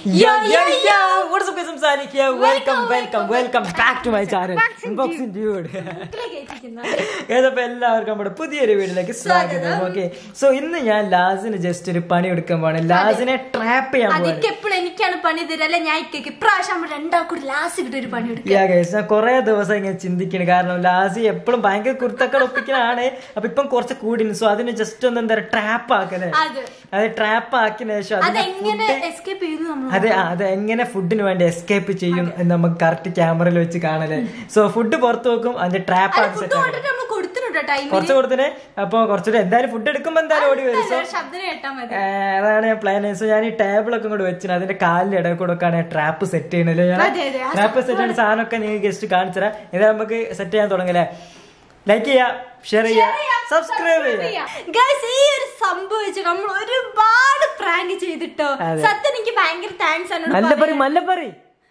Yo, yo, yo! What is up, guys? I'm Salik here. Welcome, welcome, welcome back to my channel. Unboxing dude. ഏതപ്പോ എല്ലാവർക്കും നമ്മുടെ പുതിയൊരു വീഡിയോയിലേക്ക് സ്വാഗതം okay so ഇന്ന് ഞാൻ ലാസിന് ജസ്റ്റ് ഒരു പണി എടുക്കാൻ പോവാണ് ലാസിനെ ട്രാപ്പ് ചെയ്യാൻ പോവാണ് അതിക്ക് എപ്പോഴും എനിക്കാണ് പണി തരല്ല ഞാൻ ഇക്കയ്ക്ക് ഇപ്രാവശ്യം നമ്മൾ രണ്ടാൾക്കൂടി ലാസ്റ്റ് കിട്ടിയ ഒരു പണി എടുക്കുക യാ ഗൈസ് ഞാൻ കുറെ ദിവസം ഇങ്ങനെ ചിന്തിക്കുന്നു കാരണം ലാസി എപ്പോഴും ഭയങ്കര കുർത്തക്കട ഒപ്പിക്കലാണ് അപ്പൊ ഇപ്പം കുറച്ച് കൂടി സോ അതിന് ജസ്റ്റ് ഒന്ന് എന്താ ട്രാപ്പ് ആക്കണേ അത് അത് ട്രാപ്പ് ആക്കിയ ശേഷം അതിനെ അതെങ്ങനെ എസ്കേപ്പ് ചെയ്യുന്നു നമ്മൾ അതെ ആ, അത് എങ്ങനെ ഫുഡിന് വേണ്ടി എസ്കേപ്പ് ചെയ്യും എന്ന് നമുക്ക് കറക്റ്റ് ക്യാമറയിൽ വെച്ച് കാണല് സോ ഫുഡ് പുറത്ത് വെക്കും അതിന്റെ ട്രാപ്പ് ആക്കി ഫുഡ് സെറ്റ് ആക്കും കൊണ്ടിട്ട് നമ്മൾ കൊടുത്തിട്ടുണ്ട് ടൈം കുറച്ച് കൊടുത്തിനെ അപ്പൊ കുറച്ചുകൂടെ എന്തായാലും ഫുഡ് എടുക്കുമ്പോ എന്തായാലും ഓടി വരും സോ ശബ്ദം കേട്ടാ മതി അതാണ് ഞാൻ പ്ലാൻ സോ ഞാൻ ഈ ടേബിളൊക്കെ കൂടെ വെച്ചിന് അതിന്റെ കാലിന്റെ ഇടയിൽ കൂടെ ഒക്കെ ട്രാപ്പ് സെറ്റ് ചെയ്യണല്ലേ ഞാൻ അതെ, അതെ. ആ ട്രാപ്പ് സെറ്റ് ചെയ്യുന്ന സാധനമൊക്കെ നിങ്ങൾക്ക് ജസ്റ്റ് കാണിച്ചു തരാം ഇത് നമുക്ക് സെറ്റ് ചെയ്യാൻ തുടങ്ങല്ലേ ലൈക്ക് ചെയ്യാ ഷെയർ ചെയ്യാ സബ്സ്ക്രൈബ് ചെയ്യാ ഗൈസ് ഈ ഒരു സംഭവം വെച്ച് നമ്മൾ ഒരുപാട് പ്രാങ്ക് ചെയ്തിട്ടോ അതെ. സത്യം എനിക്ക് ഭയങ്കര താങ്ക്സ് ആണ് മല്ലപ്പറി മല്ലപ്പറി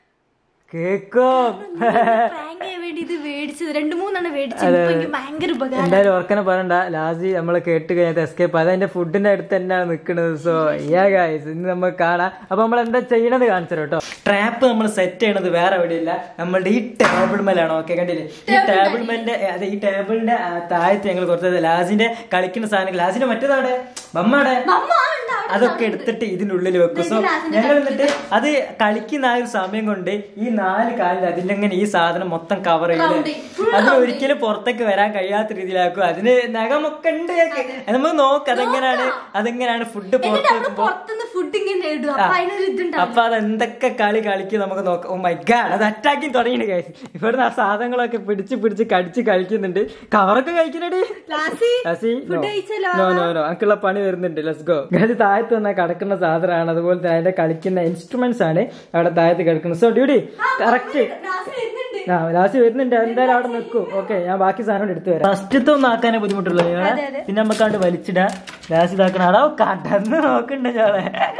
കേക്കും പ്രാങ്ക് ചെയ്യാൻ വേണ്ടി ഇത് മേടിച്ചത് രണ്ടു മൂന്നെണ്ണം മേടിച്ചത് ഇപ്പൊ എനിക്ക് ഭയങ്കര ഉപകാരം എന്തായാലും ഓർക്കനെ പറയണ്ട ലാസി നമ്മളെ കേട്ട് കഴിഞ്ഞാൽ എസ്കേപ്പ് അത് അതിന്റെ ഫുഡിന്റെ അടുത്ത് തന്നെയാണ് നിൽക്കുന്നത് സോ യാ ഗായ്സ് ഇന്ന് നമുക്ക് കാണാം അപ്പൊ നമ്മൾ എന്താ ചെയ്യണത് കാണിച്ചു കേട്ടോ ട്രാപ്പ് നമ്മൾ സെറ്റ് ചെയ്യണത് വേറെ എവിടെയില്ല നമ്മളുടെ ഈ ടേബിൾ മേലാണ് ഓക്കെ കണ്ടില്ലേ ഈ ടേബിൾ മേലിന്റെ അതെ ഈ ടേബിളിന്റെ ആ, താഴത്ത് ഞങ്ങൾ കുറച്ച് ലാസിന്റെ കളിക്കുന്ന സാധനങ്ങൾ ലാസിന്റെ മറ്റേതാടെ ബമ്മയുടെ അമ്മ ഉണ്ട് അവിടെ. അതൊക്കെ എടുത്തിട്ട് ഇതിന്റെ ഉള്ളിൽ വെക്കും സോ ഞങ്ങൾ എന്നിട്ട് അത് കളിക്കുന്ന ആ ഒരു സമയം കൊണ്ട് ഈ നാല് കാലിൽ അതിലിങ്ങനെ ഈ സാധനം മൊത്തം കവർ ചെയ്ത് അത് ഒരിക്കലും പുറത്തേക്ക് വരാൻ കഴിയാത്ത രീതിയിലാക്കും അതിന് നഖമൊക്കെ ഉണ്ട് ഞങ്ങൾക്ക്. അത് നമുക്ക് നോക്കാം അതെങ്ങനെയാണ് അതെങ്ങനെയാണ് ഫുഡ് പുറത്ത് നമ്മള് വെക്കുമ്പോ പുറത്തുനിന്ന് ഫുഡ് ഇങ്ങനെ ഇടും അപ്പൊ അതിനൊരു ഇതുണ്ടാവും അപ്പൊ അത് എന്തൊക്കെ കളി കളിക്കും നമുക്ക് നോക്കാം ഓ മൈ ഗാഡ് അത് അറ്റാക്കിങ് തുടങ്ങിയിട്ട് കഴിച്ചു ഇവിടുന്ന് ആ സാധനങ്ങളൊക്കെ പിടിച്ച് പിടിച്ച് കടിച്ച് കഴിക്കുന്നുണ്ട് കവറൊക്കെ കഴിക്കുന്നുണ്ട് ലാസി അസി ഫുഡ് കഴിച്ചല്ലോ നോ നോ നോ അക്കുള്ള പണി വരുന്നുണ്ട് ലെറ്റ്സ് ഗോ അത് താഴത്ത് വന്നാൽ കിടക്കുന്ന സാധനമാണ് അതുപോലെ തന്നെ അതിന്റെ കളിക്കുന്ന ഇൻസ്ട്രുമെന്റ്സ് ആണ് അവിടെ താഴത്ത് കിടക്കുന്നത് സോ ഡ്യൂട്ടി കറക്റ്റ് ലാസി വരുന്നുണ്ട് ആ ലാസ്റ്റ് വരുന്നുണ്ട് എന്തായാലും അവിടെ നിൽക്കും ഓക്കെ ഞാൻ ബാക്കി സാധനം എടുത്തു വരാം ഫസ്റ്റത്തെ ഒന്ന് ആക്കാനേ ബുദ്ധിമുട്ടുള്ളൂ ഞങ്ങളെ അതെ, അതെ. പിന്നെ നമുക്കാണ്ട് വലിച്ചിടാ ലാസ്റ്റ് ഇതാക്കണം അടാ കടന്ന് നോക്കണ്ട ഞങ്ങളെ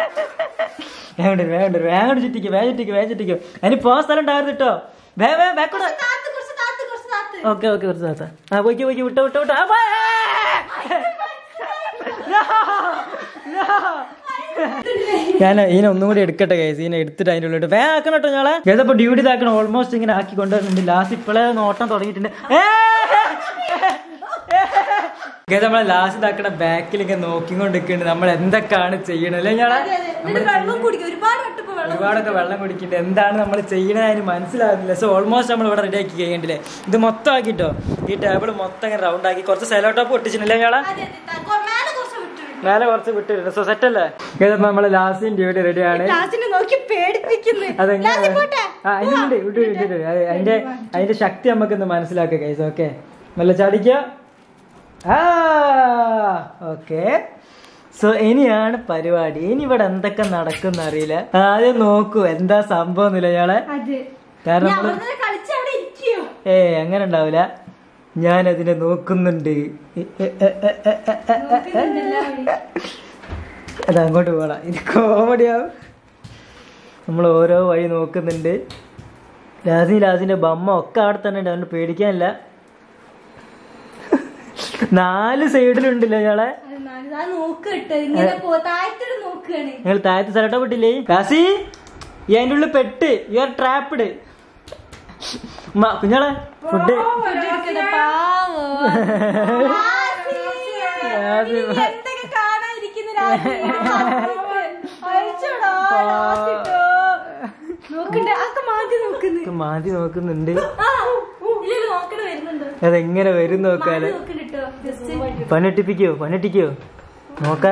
വേണ്ട വേണ്ട വേഗം ചുറ്റിക്കും വേഗം ചുറ്റിക്കും വേഗം ചുറ്റിക്കും അതിന് പോകാൻ സ്ഥലം ഉണ്ടായിരുന്നു കേട്ടോ വേ വേ ബാക്കൂടെ താത്ത് കുറച്ച് താത്ത് കുറച്ച് താത്ത് ഓക്കെ ഓക്കെ കുറച്ച് താത്ത ആ പോയിക്കോ പോയിക്കോ വിട്ടോ വിട്ടോ വിട്ടോ ആ, പോയ്. No, no. ഞാൻ ഇതിനെ ഒന്നും കൂടി എടുക്കട്ടെ കേസ് ഇതിനെ എടുത്തിട്ട് അതിന്റെ ഉള്ളിട്ട് വേ ആക്കണം കേട്ടോ ഞങ്ങളെ ഏതപ്പോ ഡ്യൂട്ടി ഇതാക്കണം ഓൾമോസ്റ്റ് ഇങ്ങനെ ആക്കി കൊണ്ടുവരുന്നുണ്ട് ലാസ്റ്റ് ഇപ്പോഴേ നോട്ടം തുടങ്ങിയിട്ടുണ്ട് ഗേത് നമ്മളെ ലാസ്റ്റ് ഇതാക്കണ ബാക്കിൽ ഇങ്ങനെ നോക്കിക്കൊണ്ടിരിക്കുന്നുണ്ട് നമ്മൾ എന്തൊക്കെയാണ് ചെയ്യണത് അല്ലേ ഞങ്ങളെ അതെ, അതെ. എന്നിട്ട് വെള്ളം കുടിക്കും ഒരുപാട് വട്ടപ്പോ വെള്ളം ഒരുപാടൊക്കെ വെള്ളം കുടിക്കുന്നുണ്ട് എന്താണ് നമ്മൾ ചെയ്യണത് അതിന് മനസ്സിലാകുന്നില്ല സോ ഓൾമോസ്റ്റ് നമ്മൾ ഇവിടെ റെഡി ആക്കി കഴിയണ്ടില്ലേ ഇത് മൊത്തം ആക്കിട്ടോ ഈ ടേബിൾ മൊത്തം ഇങ്ങനെ റൗണ്ട് ആക്കി കുറച്ച് സെലോ ടോപ്പ് ഒട്ടിച്ചിട്ടില്ലേ ഞങ്ങളെ അതെ, അതെ, ത- കൊ- മേലെ കുറച്ച് വിട്ടിട്ടുണ്ട് മേലെ കുറച്ച് വിട്ടിട്ടുണ്ട് സോ സെറ്റ് അല്ലേ ഇതിപ്പോ നമ്മളെ ലാസ്റ്റിന്റെ ഡ്യൂട്ടി റെഡിയാണ് ലാസിനെ നോക്കി പേടിപ്പിക്കുന്നു അതെങ്ങനെ ലാസി പോട്ടെ ആ അതിനുണ്ട് വിട്ടു വിട്ടിട്ട് അതിന്റെ അതിന്റെ ശക്തി നമുക്കൊന്ന് മനസ്സിലാക്കുക കൈസ് ഓക്കെ നല്ല ചടിക്കുക ആ ഓക്കെ സോ ഇനിയാണ് പരിപാടി ഇനി ഇവിടെ എന്തൊക്കെ നടക്കുന്ന അറിയില്ല ആദ്യം നോക്കൂ എന്താ സംഭവം എന്നില്ല ഇയാളെ അതെ കാരണം ഞാൻ നമ്മള് അവിടെ കളിച്ച് അവിടെ ഇരിക്കയോ ഏ അങ്ങനെ ഉണ്ടാവില്ല ഞാൻ അതിനെ നോക്കുന്നുണ്ട് എ, എ, എ, എ, എ, എ, എ, എ. അത് അങ്ങോട്ട് പോകണം ഇത് കോമഡിയാവും നമ്മൾ ഓരോ വഴി നോക്കുന്നുണ്ട് ലാസി ലാസിന്റെ ബമ്മ ഒക്കെ അവിടെ തന്നെ ഉണ്ട് അതുകൊണ്ട് പേടിക്കാനില്ല നാല് സൈഡിലുണ്ടല്ലോ ഇയാളെ അത് നാല് ആ നോക്ക് കേട്ടോ ഇങ്ങനെ പോ താഴത്തോട് നോക്കുകയാണ് നിങ്ങൾ താഴത്ത് സ്ഥലട്ടോ പെട്ടില്ലേ ലാസി ഈ അതിൻ്റെ ഉള്ളിൽ പെട്ട് യു ആർ ട്രാപ്പിഡ് കുഞ്ഞാളെ ഫുഡ് ഫുഡ് എടുക്കട്ടെ പാവോ ലാസി, ലാസി. നീ എന്തൊക്കെ കാണാതിരിക്കുന്ന ലാസി? അയച്ചോടാ, ലാസിട്ടോ. നോക്കണ്ടേ അതൊക്കെ മാറ്റി നോക്കുന്നു മാതി നോക്കുന്നുണ്ട് ആ, ഇതില് നോക്കണ വരുന്നുണ്ടോ അതെങ്ങനെ വരും നോക്കാല് മാറ്റി നോക്കണ്ടോ ജസ്റ്റ് പണിട്ടിപ്പിക്കോ പണിട്ടിക്കോ നോക്ക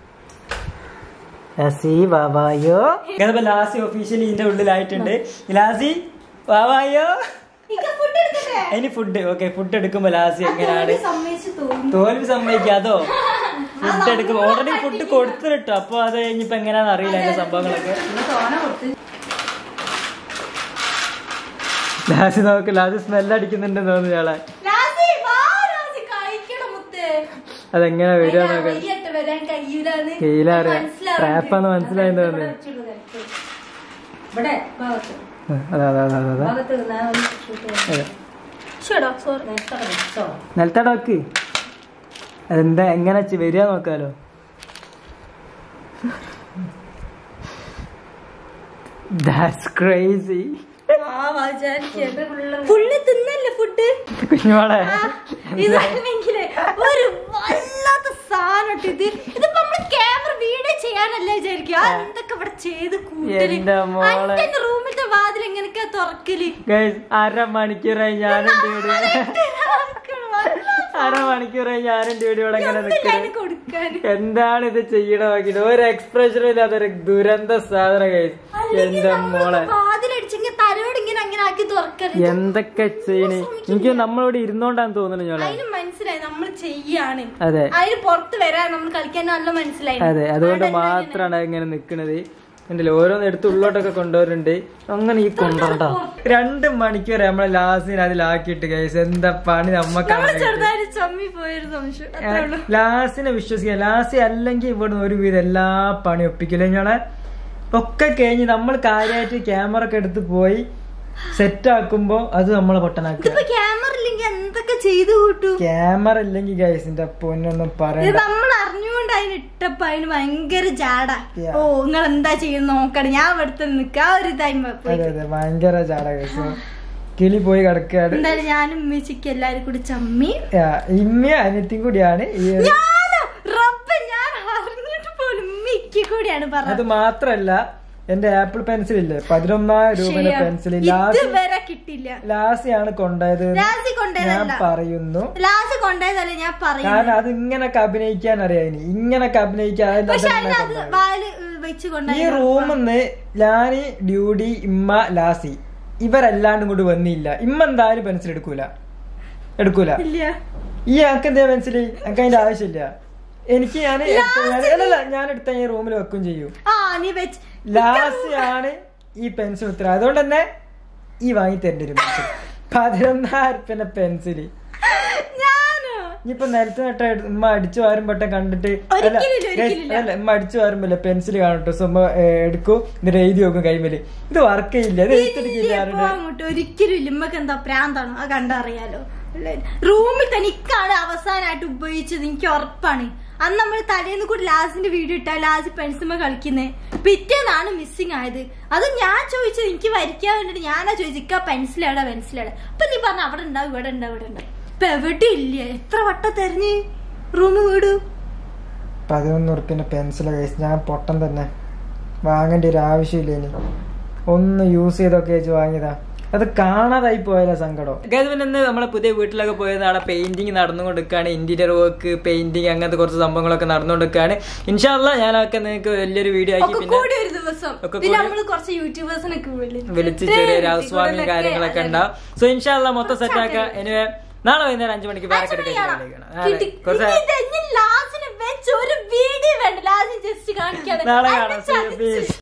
ലാസി വാവായോ ലാസി ഒഫീഷ്യലി ഇതിന്റെ ഉള്ളിലായിട്ടുണ്ട് ലാസി വാവായോ ഇക്ക ഫുഡ് എടുക്കട്ടെ അതിന് ഫുഡ് ഓക്കെ ഫുഡ് എടുക്കുമ്പോ ലാസി എങ്ങനെയാണ് തോൽവി സമ്മതിച്ചു തോന്നുന്നു തോൽവി സമ്മതിക്കാതോ ഫുഡ് എടുക്കും ഓൾറെഡി ഫുഡ് കൊടുത്തിട്ടോ അപ്പൊ അത് കഴിഞ്ഞിപ്പോ എങ്ങനെയാന്ന് അറിയില്ല അതിന്റെ സംഭവങ്ങളൊക്കെ തോന കൊടുത്ത് ലാസി നോക്ക് ലാസി സ്മെല്ല് അടിക്കുന്നുണ്ടെന്ന് തോന്നുന്നു ഇയാളെ ലാസി, വാ ലാസി, കഴിക്കണം മുത്തേ. അതെങ്ങനെ വരിക അതിനാ നോക്കാൻ വഴിയട്ട് വരാൻ കഴിയൂലാന്ന് കഴിയില്ല അറിയാം. മനസ്സിലാവുന്നുണ്ട്. Trap ആന്ന് മനസ്സിലായെന്ന് അതാ തോന്നുന്നു. ഇവിടെ വെച്ചുള്ളൂ കഴിച്ച്. ഇവിടെ ഭാഗത്ത് അതാ അതാ അതാ അതാ ഭാഗത്ത് നിന്നാ ഒന്ന് shoot ചെയ്യാം. അതെ ശരിടാ, sorry. നേരത്തെ വെച്ചോ. നിലത്തടക്ക് അതെന്താ എങ്ങനെ ചെ- വരിക നോക്കാലോ ദാറ്റ്സ് ക്രേസി ഫുള്ള് തിന്നല്ലേ ഫുഡ് കുഞ്ഞോളെ ഇതാണെങ്കിലേ ഒരു വല്ലാത്ത സാധനം ഇത് ഇതിപ്പോ നമ്മള് ക്യാമറ വീഡിയോ ചെയ്യാനല്ല വിചാരിക്കും ആ എന്തൊക്കെ ഇവിടെ ചെയ്ത് കൂട്ടല് എന്റെ മോളെ. എന്റെ റൂമിലത്തെ വാതിൽ എങ്ങനെയൊക്കെയാ തുറക്കല് ഗൈസ് അരമണിക്കൂറായി ഞാനും ഡ്യൂടി അരമണിക്കൂറായി ഞാനും ഡ്യൂടിയോടെ ഇങ്ങനെ നിൽക്കുന്നത് കൊടുക്കാൻ എന്താണ് ഇത് ചെയ്യണ നോക്കിട്ട് ഒരു എക്സ്പ്രഷനും ഇല്ലാത്തൊരു ദുരന്ത സാധനം ഗൈസ് എന്റെ മോളെ വാതിലടിച്ചെങ്കിൽ തലയോട് ഇങ്ങനെ അങ്ങനെ ആക്കി തുറക്കല് എന്തൊക്കെ ചെയ്യണേ എനിക്ക് നമ്മളിവിടെ ഇരുന്നോണ്ടാന്ന് തോന്നുന്നു ഞോളെ അതിന് മനസ്സിലായി നമ്മൾ ചെയ്യാണ് അതെ അതിന് പുറത്ത് വരാൻ നമ്മൾ കളിക്കാൻ നല്ല മനസ്സിലായി അതെ അതുകൊണ്ട് മാത്രാണ് ഇങ്ങനെ നിക്കണത് ഉണ്ടല്ലോ ഓരോന്ന് എടുത്ത് ഉള്ളോട്ടൊക്കെ കൊണ്ടുവരുന്നുണ്ട് അങ്ങനെ ഈ കൊണ്ടുവരണ്ട രണ്ട് മണിക്കൂർ നമ്മളെ ലാസ്റ്റിന് അതിലാക്കിയിട്ട് ഗൈസ് എന്താ പണി നമ്മക്കാണ് ചെറുതായിട്ട് ചമ്മി പോയൊരു സംശയം അത്രേ ഉള്ളൂ ലാസ്റ്റിനെ വിശ്വസിക്കുക ലാസ്റ്റ് അല്ലെങ്കിൽ ഇവിടുന്ന് ഒരുവിധം എല്ലാ പണി ഒപ്പിക്കില്ല ഞങ്ങളെ ഒക്കെ കഴിഞ്ഞ് നമ്മൾ കാര്യമായിട്ട് ക്യാമറ ഒക്കെ എടുത്ത് പോയി സെറ്റ് ആക്കുമ്പോ അത് നമ്മളെ പൊട്ടനാക്കുക ഇപ്പൊ ക്യാമറ ഇല്ലെങ്കിൽ എന്തൊക്കെ ചെയ്തു കൂട്ടു ക്യാമറ ഇല്ലെങ്കിൽ ഗൈസിന്റെ പൊന്നൊന്നും ഇത് പറയണ്ട നമ്മൾ അറിഞ്ഞുകൊണ്ട് അതിന് ഇട്ടപ്പോ അതിന് ഭയങ്കര ജാടാ Yeah. ഓ നിങ്ങൾ എന്താ ചെയ്യുന്ന നോക്കണം ഞാൻ ഇവിടുത്തെ നിക്ക ആ ഒരു ടൈം പോയി അതെ അതെ ഭയങ്കര ചാട ഗൈസ് കിളി പോയി കിടക്കുകയാണ് എന്തായാലും ഞാനും ഉമ്മച്ചിക്ക് എല്ലാരും കൂടി ചമ്മി ആ, ഇമ്മയും അനിയത്തിയും കൂടിയാണ് ഈ ഒരു ഞാനോ റബ്ബ് ഞാൻ അറിഞ്ഞിട്ട് പോലും ഉമ്മിക്ക് കൂടിയാണ് പറഞ്ഞത് അത് മാത്രല്ല എന്റെ ആപ്പിൾ പെൻസിൽ ഇല്ലേ പതിനൊന്നായിരം രൂപയുടെ ശരിയാ. പെൻസിൽ ലാസ്റ്റ് ഇതുവരെ കിട്ടില്ല ലാസ്റ്റിയാണ് കൊണ്ടുപോയത് എന്ന് ലാസ്റ്റ് ഞാൻ കൊണ്ടുപോയതല്ല പറയുന്നു ലാസ്റ്റ് കൊണ്ടുപോയതല്ല ഞാൻ പറയും കാരണം അത് ഇങ്ങനൊക്കെ അഭിനയിക്കാൻ അറിയാം ഇനി ഇങ്ങനൊക്കെ അഭിനയിക്കാൻ അതിന്റെ പക്ഷെ അതെല്ലാം അതിനത് കൊണ്ടുപോയി. വാല് വെച്ച് ഈ കൊണ്ടുപോയി റൂമിന്ന് ഞാന് ഡ്യൂഡി ഇമ്മ ലാസി ഇവരല്ലാണ്ടും കൊണ്ട് വന്നില്ല ഇമ്മ എന്തായാലും പെൻസിൽ എടുക്കൂല എടുക്കൂല ഇല്ല ഈ ഞങ്ങൾക്ക് എന്താ പെൻസിൽ ഞങ്ങൾക്ക് അതിന്റെ ആവശ്യമില്ല എനിക്ക് ഞാൻ അല്ലല്ല ഞാൻ എടുത്ത ഈ റൂമിൽ വെക്കും ചെയ്യും ആ നീ വെച്ച് ലാസ്റ്റ് ആണ് ഈ പെൻസിൽ ഉത്തരം അതുകൊണ്ട് തന്നെ ഈ വാങ്ങി തരേണ്ടി വരും പെൻസിൽ പതിനൊന്നായിരം റുപ്യന്റെ പെൻസില് ഞാനോ ഇനിയിപ്പൊ നിലത്ത് നട്ട ഉമ്മ അടിച്ചു വാരുമ്പോട്ടെ കണ്ടിട്ട് അല്ല ഒരിക്കലില്ല, guys, ഒരിക്കലില്ല. അല്ല ഉമ്മ അടിച്ചു വാരുമ്പല്ലേ പെൻസിൽ കാണട്ടോ സോ ഉമ്മ ഏ, എടുക്കും എന്നിട്ട് എഴുതി നോക്കും കൈമേല് ഇത് വർക്ക് ചെയ്യില്ല ഇത് എടുത്തിരിക്കില്ല ഇല്ല, ആരുടെ പോ അങ്ങോട്ട് ഒരിക്കലും ഇല്ല ഉമ്മക്ക് എന്താ പ്രാന്താണോ അത് കണ്ടറിയാലോ റൂമിൽ തന്നെ ഇക്കാണ് അവസാനമായിട്ട് ഉപയോഗിച്ചത് എനിക്ക് ഉറപ്പാണ് അന്ന് നമ്മൾ തലേന്ന് കൂടി ലാസ്റ്റിന്റെ വീഡിയോ ഇട്ടാ ലാസ്റ്റ് പെൻസിമ കളിക്കുന്നേ പിറ്റേന്നാണ് മിസ്സിങ് ആയത് അത് ഞാൻ ചോദിച്ചത് എനിക്ക് വരയ്ക്കാൻ വേണ്ടിട്ട് ഞാനാ ചോദിച്ചത് ഇക്ക പെൻസിലാടാ പെൻസിലാടാ അപ്പൊ നീ പറഞ്ഞ അവിടെ ഉണ്ടാവും ഇവിടെ ഉണ്ടാവും ഇവിടെ ഉണ്ടാവും ഇപ്പൊ എവിടെ ഇല്ല എത്ര വട്ടം തെരഞ്ഞ് റൂം വീടു പതിനൊന്ന് ഉറുപ്പിന്റെ പെൻസിൽ കഴിച്ച് ഞാൻ പൊട്ടൻ തന്നെ വാങ്ങേണ്ട ഒരു ആവശ്യമില്ല ഇനി ഒന്ന് യൂസ് ചെയ്തൊക്കെ വെച്ച് വാങ്ങിയതാ അത് കാണാതായി പോയാലോ സങ്കടം പിന്നെ ഇന്ന് നമ്മളെ പുതിയ വീട്ടിലൊക്കെ പോയതാണ് പെയിന്റിങ് നടന്നുകൊണ്ടിരിക്കുകയാണ് ഇന്റീരിയർ വർക്ക് പെയിന്റിങ് അങ്ങനത്തെ കുറച്ച് സംഭവങ്ങളൊക്കെ നടന്നുകൊണ്ടിരിക്കുകയാണ് ഇൻഷാല്ല ഞാനൊക്കെ നിങ്ങൾക്ക് വലിയൊരു വീഡിയോ ആക്കി ഒക്കെ പിന്നെ കൂടി ഒരു ദിവസം ഒക്കെ പിന്നെ കൂടി- നമ്മള് കുറച്ച് യൂട്യൂബേഴ്സിനൊക്കെ വിളിച്ച് വിളിച്ച് ചെറിയൊരു ഹൗസ് വാമിങ് കാര്യങ്ങളൊക്കെ ഉണ്ടാവും സോ ഇൻഷാല്ല മൊത്തം സെറ്റ് ആക്കാം ഇനി നാളെ വൈകുന്നേരം അഞ്ചു മണിക്ക് വേറെ കുറച്ച് ലാസ്റ്റിന് വെച്ച് ഒരു വീഡിയോ വേണ്ട ലാസ്റ്റ് ജസ്റ്റ് കാണിക്കാതെ നാളെ അതിനെ കാണാം See you. ചതിച്ച് Peace.